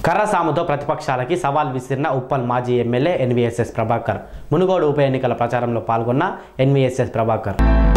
కర్రసాముతో ప్రతిపక్షాలకి సవాల్ విసిరిన ఉప్పల్ మాజీ ఎమ్మెల్యే ఎన్వీఎస్ఎస్ ప్రభాకర్ మునుగోడు ఉప ఎన్నికల ప్రచారంలో పాల్గొన్న ఎన్వీఎస్ఎస్ ప్రభాకర్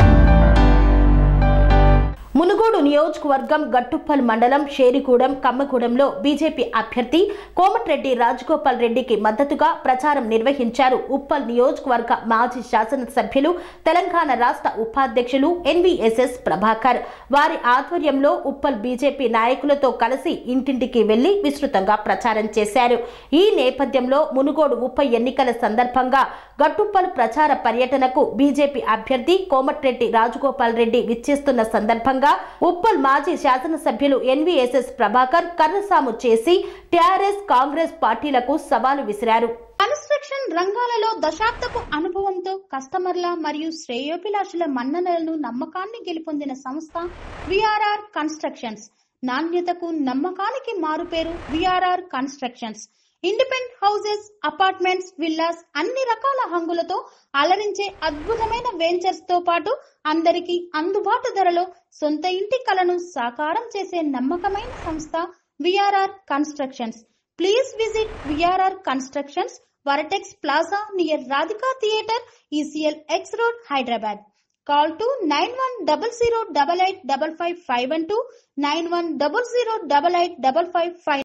మునుగోడు నియోజకవర్గం గట్టుప్పల్ మండలం షేరిగూడెం కమ్మగూడెంలో బీజేపీ అభ్యర్థి కోమటిరెడ్డి రాజగోపాల్ రెడ్డికి మద్దతుగా ప్రచారం నిర్వహించారు ఉప్పల్ నియోజకవర్గ మాజీ శాసనసభ్యులు తెలంగాణ రాష్ట్ర ఉపాధ్యక్షులు ఎన్వీఎస్ఎస్ ప్రభాకర్ వారి ఆధ్వర్యంలో ఉప్పల్ బీజేపీ నాయకులతో కలిసి ఇంటింటికి వెళ్లి విస్తృతంగా ప్రచారం చేశారు ఈ నేపథ్యంలో మునుగోడు ఉప ఎన్నికల సందర్భంగా గట్టుప్పల్ ప్రచార పర్యటనకు బీజేపీ అభ్యర్థి కోమటిరెడ్డి రాజగోపాల్ రెడ్డి విచ్చేస్తున్న సందర్భంగా ఉప్పల్ మాజీ శాసనసభ్యులు ఎన్వీఎస్ఎస్ ప్రభాకర్ కర్రసాము చేసి టీఆర్ఎస్ కాంగ్రెస్ పార్టీలకు సవాలు విసిరారు కన్స్ట్రక్షన్ రంగాలలో దశాబ్దపు అనుభవంతో కస్టమర్ల మరియు శ్రేయోభిలాషుల మన్ననలను నమ్మకాన్ని గెలుపొందిన సంస్థ విఆర్ఆర్ కన్స్ట్రక్షన్స్ నాణ్యతకు నమ్మకానికి మారుపేరు VRR constructions independent houses apartments villas అన్ని రకాల హంగులతో అలరించే అద్భుతమైన వెంచర్స్ తో పాటు అందరికీ అందుబాటు ధరలో సొంత ఇంటి కలను సాకారం చేసే నమ్మకమైన సంస్థ VRR constructions please visit VRR constructions Vertex plaza near Radhika theatre ECL X road Hyderabad call to nine one double zero double eight double five five one two nine one double zero double eight double five five